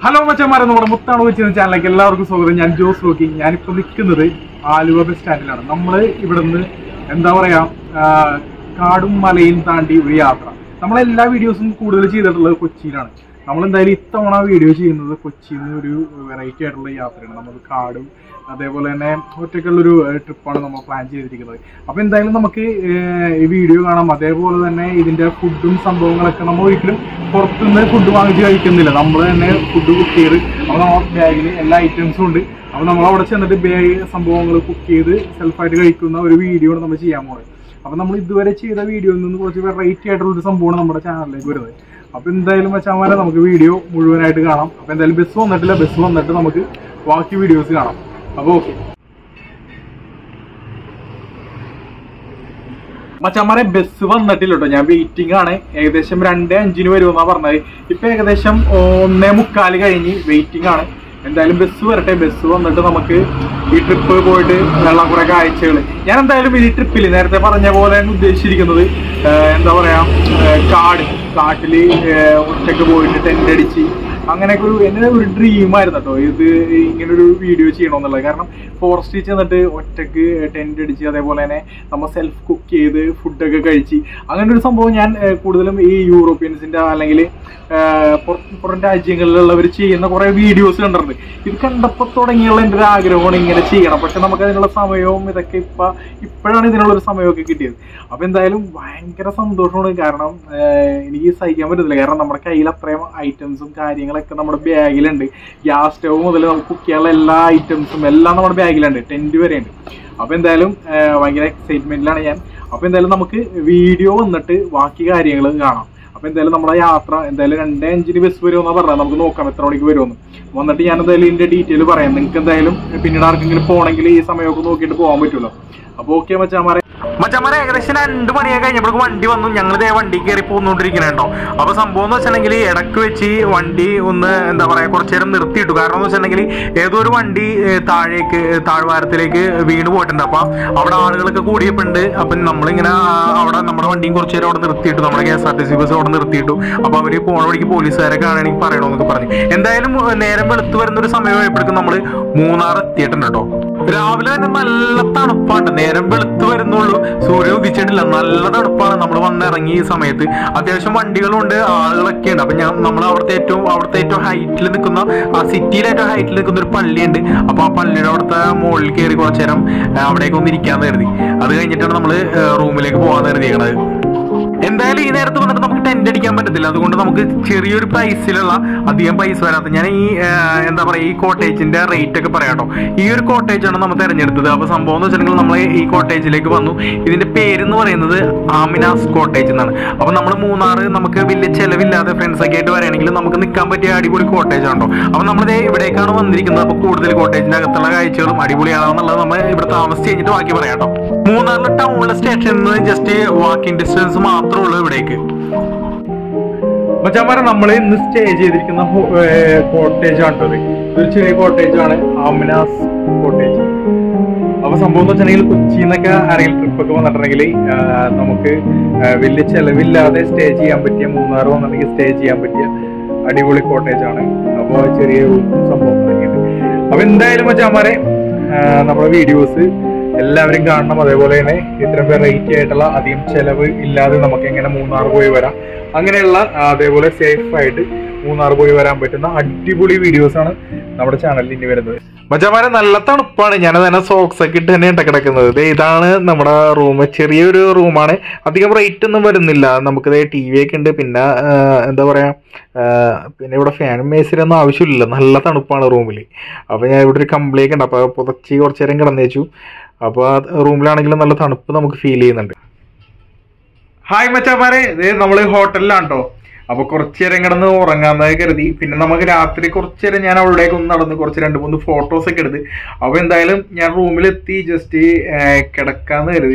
hello മച്ചന്മാരെ നമ്മുടെ മുത്താണ് വെച്ചിരുന്ന ചാനലിലേക്ക് എല്ലാവർക്കും സ്വാഗതം ഞാൻ ജോസ് റോക്കി ഞാനിപ്പോൾ നിൽക്കുന്നത് ആലുവ ബസ് സ്റ്റാൻഡിലാണ് നമ്മൾ ഇവിടുന്ന് എന്താ പറയാ ആ, കാടും മലയും താണ്ടി ഒരു യാത്ര നമ്മളെല്ലാ വീഡിയോസും കൂടുതൽ ചെയ്തിട്ടുള്ളത് കൊച്ചിയിലാണ് നമ്മൾ എന്തായാലും ഇത്തവണ വീഡിയോ ചെയ്യുന്നത് കൊച്ചിയിൽ നിന്ന് ഒരു വെറൈറ്റി ആയിട്ടുള്ള യാത്രയാണ് നമ്മൾ കാടും അതേപോലെ തന്നെ ഒറ്റയ്ക്കുള്ളൊരു ട്രിപ്പാണ് നമ്മൾ പ്ലാൻ ചെയ്തിരിക്കുന്നത് അപ്പോൾ എന്തായാലും നമുക്ക് ഏർ, ഈ വീഡിയോ കാണാം അതേപോലെ തന്നെ ഇതിന്റെ ഫുഡും സംഭവങ്ങളൊക്കെ നമ്മൾ ഒരിക്കലും പുറത്തുനിന്ന് ഫുഡ് വാങ്ങിച്ച് കഴിക്കുന്നില്ല നമ്മൾ തന്നെ ഫുഡ് കുക്ക് ചെയ്ത് അപ്പോൾ നമ്മുടെ ബാഗിൽ എല്ലാ ഐറ്റംസും ഉണ്ട് അപ്പോൾ നമ്മൾ അവിടെ ചെന്നിട്ട് ബാഗ് സംഭവങ്ങൾ കുക്ക് ചെയ്ത് സെൽഫായിട്ട് കഴിക്കുന്ന ഒരു വീഡിയോ ആണ് നമ്മൾ ചെയ്യാൻ പോകുന്നത് അപ്പോൾ നമ്മൾ ഇതുവരെ ചെയ്ത വീഡിയോയിൽ നിന്ന് കുറച്ച് വെറൈറ്റി ആയിട്ടുള്ള ഒരു സംഭവമാണ് നമ്മുടെ ചാനലിലേക്ക് വരുന്നത് അപ്പോൾ എന്തായാലും വെച്ചാൽ നമുക്ക് വീഡിയോ മുഴുവനായിട്ട് കാണാം അപ്പോൾ എന്തായാലും ബസ് വന്നിട്ടില്ല ബസ് വന്നിട്ട് നമുക്ക് ബാക്കി വീഡിയോസ് കാണാം അപ്പോൾ ഓക്കെ മച്ചന്മാരെ ബസ് വന്നിട്ടില്ല കേട്ടോ ഞാൻ വെയിറ്റിംഗ് ആണ് ഏകദേശം രണ്ട് അഞ്ചിന് വരുമെന്നാ പറഞ്ഞത് ഇപ്പൊ ഏകദേശം ഒന്നേ മുക്കാല് കഴിഞ്ഞ് വെയിറ്റിംഗ് ആണ് എന്തായാലും ബസ് വരട്ടെ ബസ് വന്നിട്ട് നമുക്ക് ഈ ട്രിപ്പ് പോയിട്ട് ഉള്ള കുറെ കാഴ്ചകൾ ഞാൻ എന്തായാലും ഈ ട്രിപ്പിൽ നേരത്തെ പറഞ്ഞ പോലെ തന്നെ ഉദ്ദേശിച്ചിരിക്കുന്നത് ആ, എന്താ പറയാ ആ, കാട് കാട്ടില് ആ, ഒറ്റയ്ക്ക് പോയിട്ട് ടെന്റ് അടിച്ച് അങ്ങനെയൊക്കെ ഒരു എന്റെ ഒരു ഡ്രീം ആയിരുന്നു കേട്ടോ ഇത് ഇങ്ങനെ ഒരു വീഡിയോ ചെയ്യണമെന്നുള്ളത് കാരണം ഫോറസ്റ്റിൽ ചെന്നിട്ട് ഒറ്റക്ക് ടെന്റ് അടിച്ച് അതേപോലെ തന്നെ നമ്മൾ സെൽഫ് കുക്ക് ചെയ്ത് ഫുഡൊക്കെ കഴിച്ച് അങ്ങനെ ഒരു സംഭവം ഞാൻ ഏർ, കൂടുതലും ഈ യൂറോപ്യൻസിന്റെ അല്ലെങ്കിൽ പുറം രാജ്യങ്ങളിലുള്ളവർ ചെയ്യുന്ന കുറെ വീഡിയോസ് കണ്ടിട്ടുണ്ട് ഇത് കണ്ടപ്പോൾ തുടങ്ങിയുള്ള എൻ്റെ ഒരു ആഗ്രഹമാണ് ഇങ്ങനെ ചെയ്യണം പക്ഷെ നമുക്ക് അതിനുള്ള സമയവും ഇതൊക്കെ ഇപ്പൊ ഇപ്പോഴാണ് ഇതിനുള്ള ഒരു സമയമൊക്കെ കിട്ടിയത് അപ്പൊ എന്തായാലും ഭയങ്കര സന്തോഷമാണ് കാരണം ഏർ, എനിക്ക് സഹിക്കാൻ പറ്റത്തില്ല കാരണം നമ്മുടെ കയ്യിൽ അത്രയും ഐറ്റംസും കാര്യങ്ങളൊക്കെ നമ്മുടെ ബാഗിലുണ്ട് ഗ്യാസ് സ്റ്റവ് മുതൽ നമുക്ക് കുക്ക് ചെയ്യാനുള്ള എല്ലാ ഐറ്റംസും എല്ലാം നമ്മുടെ ബാഗിലുണ്ട് ടെന്റ് വരെ ഉണ്ട് അപ്പൊ എന്തായാലും ഏർ, ഭയങ്കര എക്സൈറ്റ്മെന്റിലാണ് ഞാൻ അപ്പൊ എന്തായാലും നമുക്ക് വീഡിയോ വന്നിട്ട് ബാക്കി കാര്യങ്ങൾ കാണാം അപ്പൊ എന്തായാലും നമ്മുടെ യാത്ര എന്തായാലും രണ്ടേ അഞ്ചിന് ബസ് വരുമെന്നാ പറഞ്ഞത് നമുക്ക് നോക്കാം എത്ര മണിക്ക് വരുമെന്ന് വന്നിട്ട് ഞാൻ എന്തായാലും ഇതിന്റെ ഡീറ്റെയിൽ പറയാം നിങ്ങൾക്ക് എന്തായാലും പിന്നീട് ആർക്കെങ്കിലും പോകണമെങ്കിൽ ഈ സമയമൊക്കെ നോക്കിയിട്ട് പോകാൻ പറ്റുമല്ലോ അപ്പൊ ഓക്കെ മച്ചാമാരെ മച്ചാമാരെ ഏകദേശം രണ്ട് മണിയൊക്കെ കഴിഞ്ഞപ്പോഴേക്ക് വണ്ടി വന്നു ഞങ്ങൾ ഇതേ വണ്ടി കയറി പോന്നുകൊണ്ടിരിക്കണോ അപ്പൊ സംഭവം എന്ന് വെച്ചിട്ടുണ്ടെങ്കിൽ ഇടക്ക് വെച്ച് വണ്ടി ഒന്ന് എന്താ പറയാ കുറച്ചു നേരം നിർത്തിയിട്ടു കാരണം എന്ന് വെച്ചിട്ടുണ്ടെങ്കിൽ ഏതോ ഒരു വണ്ടി ഏഹ്, താഴേക്ക് ഏഹ്, താഴ്വാരത്തിലേക്ക് വീണ് പോയിട്ടുണ്ട് അപ്പൊ അവിടെ ആളുകളൊക്കെ കൂടിയപ്പോണ്ട് അപ്പൊ നമ്മളിങ്ങനെ ആ, അവിടെ നമ്മുടെ വണ്ടിയും കുറച്ചു നേരം അവിടെ നിർത്തിയിട്ടു നമ്മുടെ K S R T C bus അവിടെ നിർത്തിയിട്ടു അപ്പൊ അവര് പോണ വഴിക്ക് പോലീസുകാരെ കാണണമെങ്കിൽ പറയണമെന്നൊക്കെ പറഞ്ഞു എന്തായാലും ഏഹ്, നേരം വെളുത്ത് വരുന്ന ഒരു സമയമായപ്പോഴേക്കും നമ്മള് മൂന്നാർ എത്തിയിട്ടുണ്ട് കേട്ടോ രാവിലെ തന്നെ നല്ല തണുപ്പാണ് നേരം വെളുത്ത് വരുന്നുള്ളൂ സൂര്യൻ ഉദിച്ചിട്ടില്ല നല്ല തണുപ്പാണ് നമ്മൾ വന്നിറങ്ങി ഈ സമയത്ത് അത്യാവശ്യം വണ്ടികളുണ്ട് ആളുകളൊക്കെ ഉണ്ട് അപ്പൊ ഞാൻ നമ്മൾ അവിടുത്തെ ഏറ്റവും അവിടുത്തെ ഏറ്റവും ഹൈറ്റിൽ നിൽക്കുന്ന ആ സിറ്റിയിലെ ഏറ്റവും ഹൈറ്റിൽ നിൽക്കുന്ന ഒരു പള്ളിയുണ്ട് അപ്പൊ ആ പള്ളിയുടെ അവിടുത്തെ മുകളിൽ കയറി കുറച്ചു നേരം ആ, അവിടേക്ക് ഒന്ന് ഇരിക്കാന്ന് കരുതി അത് കഴിഞ്ഞിട്ടാണ് നമ്മൾ റൂമിലേക്ക് പോകാൻ കരുതിയേക്കണത് എന്തായാലും ഈ നേരത്ത് വന്നിട്ട് നമുക്ക് ടെന്റ് അടിക്കാൻ പറ്റത്തില്ല അതുകൊണ്ട് നമുക്ക് ചെറിയൊരു പ്രൈസിലുള്ള അധികം പൈസ വരാത്ത ഞാൻ ഈ ആ, എന്താ പറയാ ഈ കോട്ടേജിന്റെ റേറ്റ് ഒക്കെ പറയാട്ടോ ഈ ഒരു കോട്ടേജ് ആണ് നമ്മൾ തിരഞ്ഞെടുത്തത് അപ്പൊ സംഭവം എന്ന് വെച്ചിട്ടുണ്ടെങ്കിൽ നമ്മൾ ഈ കോട്ടേജിലേക്ക് വന്നു ഇതിന്റെ പേര് എന്ന് പറയുന്നത് ആമിനാസ് കോട്ടേജ് എന്നാണ് അപ്പൊ നമ്മൾ മൂന്നാറ് നമുക്ക് വലിയ ചെലവില്ലാതെ ഫ്രണ്ട്സ് ഒക്കെ ആയിട്ട് വരികയാണെങ്കിൽ നമുക്ക് നിൽക്കാൻ പറ്റിയ അടിപൊളി കോട്ടേജ് ആണോ അപ്പൊ നമ്മൾ ഇവിടേക്കാണ് വന്നിരിക്കുന്നത് അപ്പൊ കൂടുതൽ കോട്ടേജിന്റെ അകത്തുള്ള കാഴ്ചകളും അടിപൊളിയാണെന്നുള്ളത് നമ്മൾ ഇവിടെ താമസിച്ച് കഴിഞ്ഞിട്ട് ബാക്കി പറയാട്ടോ മൂന്നാറിലെ ടൗണിലെ സ്റ്റേഷനിൽ നിന്ന് ജസ്റ്റ് വാക്കിംഗ് ഡിസ്റ്റൻസ് മാത്രമേ ഉള്ളൂ ഇവിടേക്ക് മച്ചാമാരെ നമ്മൾ ഇന്ന് സ്റ്റേ ചെയ്തിരിക്കുന്ന കോട്ടേജ് ആണ് ഒരു ചെറിയ കോട്ടേജ് ആണ് ആമിനാസ് കോട്ടേജ് അപ്പൊ സംഭവം എന്ന് വെച്ചിട്ടുണ്ടെങ്കിൽ കൊച്ചിയിൽ നിന്നൊക്കെ ആരെങ്കിലും ട്രിപ്പ് ഒക്കെ വന്നിട്ടുണ്ടെങ്കിൽ ആ, നമുക്ക് ആ, വലിയ ചെലവില്ലാതെ സ്റ്റേ ചെയ്യാൻ പറ്റിയ മൂന്നാർ വന്നിട്ടുണ്ടെങ്കിൽ സ്റ്റേ ചെയ്യാൻ പറ്റിയ അടിപൊളി കോട്ടേജ് ആണ് അപ്പോൾ ചെറിയ റൂമും സംഭവങ്ങളൊക്കെ ഉണ്ട് അപ്പൊ എന്തായാലും മച്ചാമാരെ ആ, നമ്മുടെ വീഡിയോസ് എല്ലാവരും കാണണം അതേപോലെ തന്നെ ഇത്തരം വെറൈറ്റി ആയിട്ടുള്ള അധികം ചെലവ് ഇല്ലാതെ നമുക്ക് എങ്ങനെ മൂന്നാർ പോയി വരാം അങ്ങനെയുള്ള ആ, അതേപോലെ സേഫ് ആയിട്ട് മൂന്നാർ പോയി വരാൻ പറ്റുന്ന അടിപൊളി വീഡിയോസ് ആണ് നമ്മുടെ ചാനലിൽ ഇനി വരുന്നത് മച്ചമാരെ നല്ല തണുപ്പാണ് ഞാൻ തന്നെ സോക്സ് ഒക്കെ ഇട്ട് തന്നെയാണ് കിടക്കുന്നത് ദേ ഇതാണ് നമ്മുടെ റൂം ചെറിയൊരു റൂമാണ് അധികം റേറ്റ് ഒന്നും വരുന്നില്ല നമുക്ക് ടി വി ഒക്കെ ഉണ്ട് പിന്നെ ആ, എന്താ പറയാ ആ, പിന്നെ ഇവിടെ ഫാനും മേസിലൊന്നും ആവശ്യമില്ല നല്ല തണുപ്പാണ് റൂമിൽ അപ്പോൾ ഞാൻ ഇവിടെ ഒരു കമ്പിളിയൊക്കെ ഉണ്ട് അപ്പോൾ പുതച്ച് കുറച്ച് നേരം കിടന്നേച്ചു അപ്പോൾ ആ റൂമിലാണെങ്കിലും നല്ല തണുപ്പ് നമുക്ക് ഫീൽ ചെയ്യുന്നുണ്ട് ഹായ് മച്ചാമാരെ ഇത് നമ്മൾ ഹോട്ടലിലാണ് കേട്ടോ അപ്പൊ കുറച്ചു നേരം കിടന്ന് ഉറങ്ങാന്ന് കരുതി പിന്നെ നമുക്ക് രാത്രി കുറച്ചു നേരം ഞാൻ അവിടേക്ക് ഒന്ന് നടന്ന് കുറച്ച് രണ്ട് മൂന്ന് ഫോട്ടോസ് ഒക്കെ എടുത്ത് അപ്പൊ എന്തായാലും ഞാൻ റൂമിലെത്തി ജസ്റ്റ് കിടക്കാന്ന് കരുതി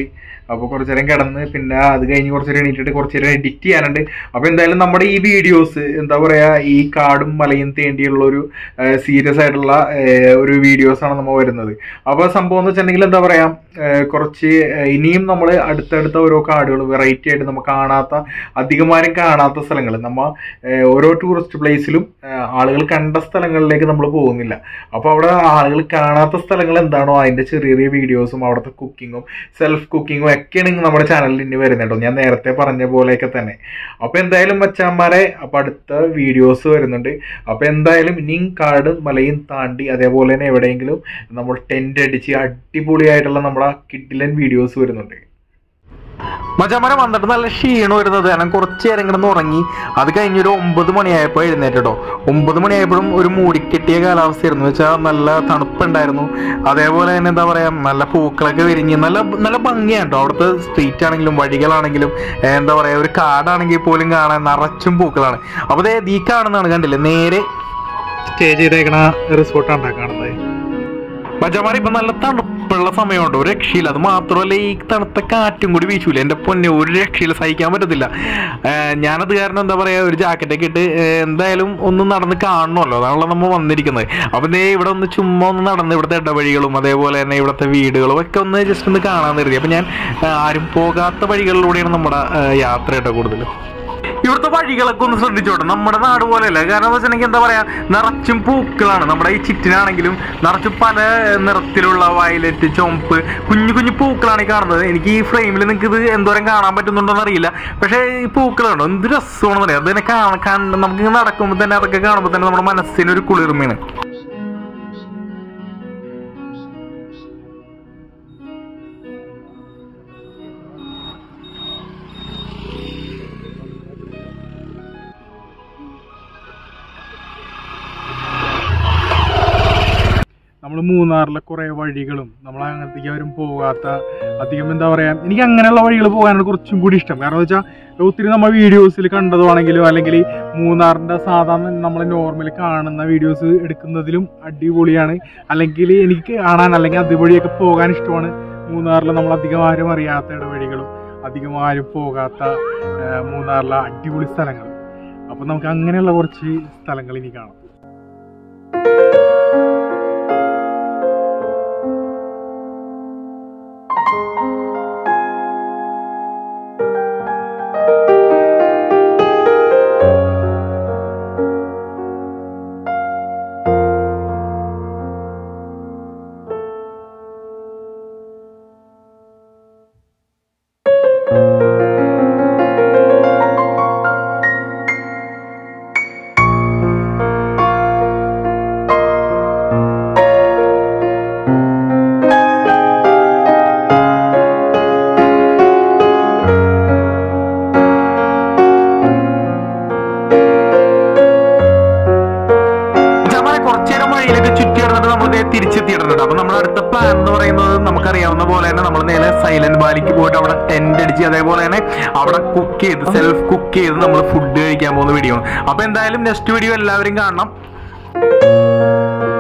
അപ്പോൾ കുറച്ചു നേരം കിടന്ന് പിന്നെ അത് കഴിഞ്ഞ് കുറച്ചു നേരം എണീറ്റിട്ട് കുറച്ചു നേരം എഡിറ്റ് ചെയ്യാനുണ്ട് അപ്പോൾ എന്തായാലും നമ്മുടെ ഈ വീഡിയോസ് എന്താ പറയുക ഈ കാടും മലയും തേണ്ടിയുള്ള ഒരു സീരിയസ് ആയിട്ടുള്ള ഏഹ്, ഒരു വീഡിയോസാണ് നമ്മൾ വരുന്നത് അപ്പോൾ സംഭവം എന്ന് വെച്ചിട്ടുണ്ടെങ്കിൽ എന്താ പറയുക കുറച്ച് ഏഹ്, ഇനിയും നമ്മൾ അടുത്തടുത്ത ഓരോ കാടുകൾ വെറൈറ്റി ആയിട്ട് നമ്മൾ കാണാത്ത അധികമാരും കാണാത്ത സ്ഥലങ്ങൾ നമ്മൾ ഏഹ്, ഓരോ ടൂറിസ്റ്റ് പ്ലേസിലും ഏഹ്, ആളുകൾ കണ്ട സ്ഥലങ്ങളിലേക്ക് നമ്മൾ പോകുന്നില്ല അപ്പോൾ അവിടെ ആളുകൾ കാണാത്ത സ്ഥലങ്ങൾ എന്താണോ അതിന്റെ ചെറിയ ചെറിയ വീഡിയോസും അവിടുത്തെ കുക്കിങ്ങും സെൽഫ് കുക്കിങ്ങും ഒക്കെയാണ് നമ്മുടെ ചാനലിൽ ഇനി വരുന്നത് കേട്ടോ ഞാൻ നേരത്തെ പറഞ്ഞ പോലെയൊക്കെ തന്നെ അപ്പോൾ എന്തായാലും മച്ചാന്മാരെ അപ്പോൾ അടുത്ത വീഡിയോസ് വരുന്നുണ്ട് അപ്പോൾ എന്തായാലും ഇനിയും കാടും മലയും താണ്ടി അതേപോലെ തന്നെ എവിടെയെങ്കിലും നമ്മൾ ടെന്റ് അടിച്ച് അടിപൊളിയായിട്ടുള്ള നമ്മുടെ കിഡിലൻ വീഡിയോസ് വരുന്നുണ്ട് മച്ചാമാരെ വന്നിട്ട് നല്ല ക്ഷീണം വരുന്നത് കാരണം കുറച്ച് നേരം കിടന്ന് ഉറങ്ങി അത് കഴിഞ്ഞൊരു ഒമ്പത് മണിയായപ്പോൾ എഴുന്നേറ്റോ ഒമ്പത് മണിയായപ്പോഴും ഒരു മൂടിക്കെട്ടിയ കാലാവസ്ഥയായിരുന്നു വെച്ചാൽ നല്ല തണുപ്പുണ്ടായിരുന്നു അതേപോലെ തന്നെ എന്താ പറയാ നല്ല പൂക്കളൊക്കെ വിരിഞ്ഞ് നല്ല നല്ല ഭംഗിയാണ് കേട്ടോ അവിടുത്തെ സ്ട്രീറ്റ് ആണെങ്കിലും വഴികളാണെങ്കിലും ഏഹ് എന്താ പറയാ ഒരു കാടാണെങ്കിൽ പോലും കാണാൻ നിറച്ചും പൂക്കളാണ് അപ്പോൾ ദേ ഈ കാണുന്നതാണ് കണ്ടില്ലേ നേരെ സ്റ്റേ ചെയ്തേക്കണ റിസോർട്ടാണ് കാണുന്നത് മജമാരി ഇപ്പൊ നല്ല തണുപ്പുള്ള സമയമുണ്ട് ഒരു രക്ഷയില്ല അത് മാത്രമല്ല ഈ തണുത്ത കാറ്റും കൂടി വീശൂല എന്റെ പൊന്നെ ഒരു രക്ഷയില്ല സഹിക്കാൻ പറ്റത്തില്ല ഏഹ് ഞാനത് കാരണം എന്താ പറയാ ഒരു ജാക്കറ്റൊക്കെ ഇട്ട് ഏഹ് എന്തായാലും ഒന്ന് നടന്ന് കാണണമല്ലോ അതാണല്ലോ നമ്മൾ വന്നിരിക്കുന്നത് അപ്പൊ ദേ ഇവിടെ ഒന്ന് ചുമ്മാ ഒന്ന് നടന്ന് ഇവിടുത്തെ ഇടവഴികളും അതേപോലെ തന്നെ ഇവിടുത്തെ വീടുകളും ഒക്കെ ഒന്ന് ജസ്റ്റ് ഒന്ന് കാണാൻ കരുതി അപ്പൊ ഞാൻ ഏഹ് ആരും പോകാത്ത വഴികളിലൂടെയാണ് നമ്മുടെ ഏഹ് യാത്ര കേട്ടോ കൂടുതലും ഇവിടുത്തെ വഴികളൊക്കെ ഒന്ന് ശ്രദ്ധിച്ചോട്ടെ നമ്മുടെ നാട് പോലെയല്ല കാരണം എന്ന് വെച്ചിട്ടുണ്ടെങ്കിൽ എന്താ പറയാ നിറച്ചും പൂക്കളാണ് നമ്മുടെ ഈ ചിറ്റിനാണെങ്കിലും നിറച്ചും പല നിറത്തിലുള്ള വയലറ്റ് ചുവപ്പ് കുഞ്ഞു കുഞ്ഞു പൂക്കളാണ് ഈ കാണുന്നത് എനിക്ക് ഈ ഫ്രെയിമിൽ നിങ്ങൾക്ക് ഇത് എന്തോരം കാണാൻ പറ്റുന്നുണ്ടോന്ന് അറിയില്ല പക്ഷേ ഈ പൂക്കളുണ്ടോ എന്ത് രസമാണെന്ന് പറയാം അതിനെ കാണാൻ നമുക്ക് നടക്കുമ്പോൾ തന്നെ അതൊക്കെ കാണുമ്പോൾ തന്നെ നമ്മുടെ മനസ്സിനൊരു കുളിർമയാണ് നമ്മൾ മൂന്നാറിലെ കുറേ വഴികളും നമ്മൾ അധികം ആരും പോകാത്ത അധികം എന്താ പറയാ എനിക്ക് അങ്ങനെയുള്ള വഴികൾ പോകാനാണ് കുറച്ചും കൂടി ഇഷ്ടം കാരണം എന്ന് വെച്ചാൽ ഒത്തിരി നമ്മൾ വീഡിയോസിൽ കണ്ടതാണെങ്കിലും അല്ലെങ്കിൽ മൂന്നാറിന്റെ സാധാരണ നമ്മൾ നോർമലി കാണുന്ന വീഡിയോസ് എടുക്കുന്നതിലും അടിപൊളിയാണ് അല്ലെങ്കിൽ എനിക്ക് കാണാൻ അല്ലെങ്കിൽ അതുവഴിയൊക്കെ പോകാൻ ഇഷ്ടമാണ് മൂന്നാറിൽ നമ്മൾ അധികം ആരും അറിയാത്ത ഇടവഴികളും അധികം ആരും പോകാത്ത ആ, മൂന്നാറിലെ അടിപൊളി സ്ഥലങ്ങൾ അപ്പോൾ നമുക്ക് അങ്ങനെയുള്ള കുറച്ച് സ്ഥലങ്ങൾ ഇനി കാണാം കുറച്ചു നേരം വഴിയിലൊക്കെ ചുറ്റി നടന്നിട്ട് നമ്മൾ തിരിച്ചെത്തിയിട്ടുണ്ട് അപ്പൊ നമ്മുടെ അടുത്ത പ്ലാൻ എന്ന് പറയുന്നത് നമുക്കറിയാവുന്ന പോലെ തന്നെ നമ്മൾ നേരെ സൈലന്റ് വാലിക്ക് പോയിട്ട് അവിടെ ടെന്റ് അടിച്ച് അതേപോലെ തന്നെ അവിടെ കുക്ക് ചെയ്ത് സെൽഫ് കുക്ക് ചെയ്ത് നമ്മൾ ഫുഡ് കഴിക്കാൻ പോകുന്ന വീഡിയോ ആണ് അപ്പൊ എന്തായാലും നെക്സ്റ്റ് വീഡിയോ എല്ലാവരും കാണണം